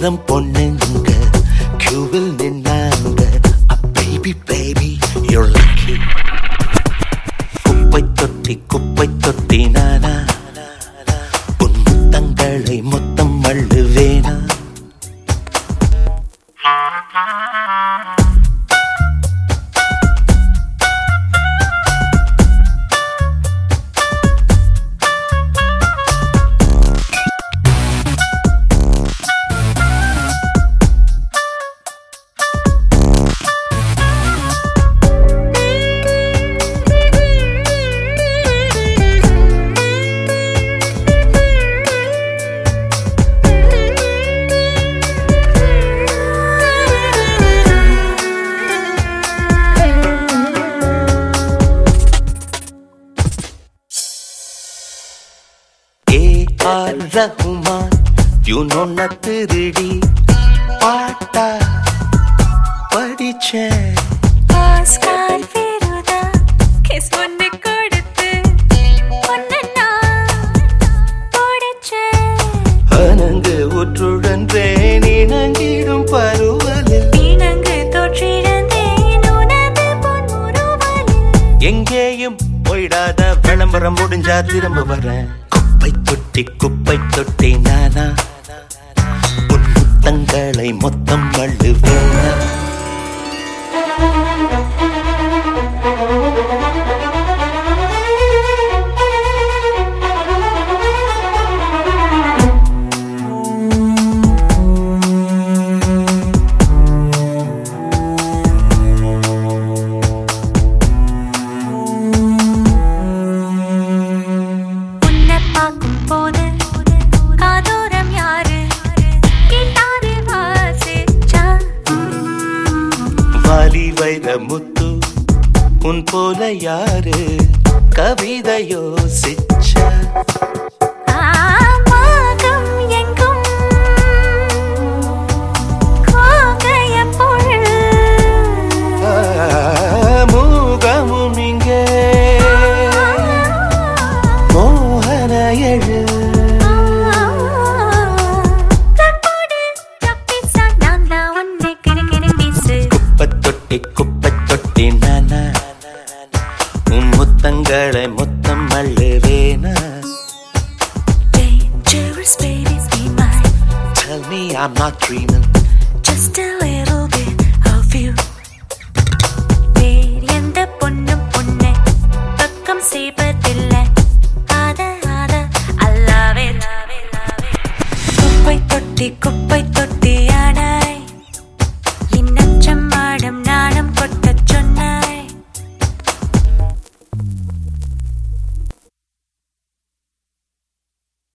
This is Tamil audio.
ஆயிரம் பொண்ணுங்க கியூவில் நின்னாங்க பேபி பேபி you're lucky குப்பை தொட்டி குப்பை தொட்டி நானா உன் முத்தங்களை மொத்தம் அள்ளுவேனா ஏ ஆர் ரகுமான் யூனொன்ன திருடி பாட்டா படிச்சேன் ஆஸ்கார் விருதா கிஸ் ஒன்னு கொடுத்து ஒன்னு நான் பிடிச்சேன் அனங்கு உற்றுடன்றே இணங்கிடும் பருவலில் இணங்கு தொற்றிழந்தேன் உனது பொன்முறுவலில் எங்கேயும் போயிடாத விளம்பரம் முடிஞ்சா திரும்ப வரேன் குப்பை தொட்டி குப்பை தொட்டி நானா உன் முத்தங்களை மொத்தம் அள்ளுவேனா உன்னை பார்க்கும் போது காதோரம் யாரு கிட்டாரு வாசிச்சா வாலி வைர முத்து உன் போல யாரு கவிதை யோசிச்சா ஆமாகம் எங்கும் கோகைய பொருள் ஆ, மூகமும் இங்கே மோகன எழு குப்பை தொட்டி குப்பை தொட்டி நானா உன் முத்தங்களை மொத்தம் அள்ளுவேனா Tell me I'm not dreaming குப்பை தொட்டி குப்பை தொட்டி ஆனா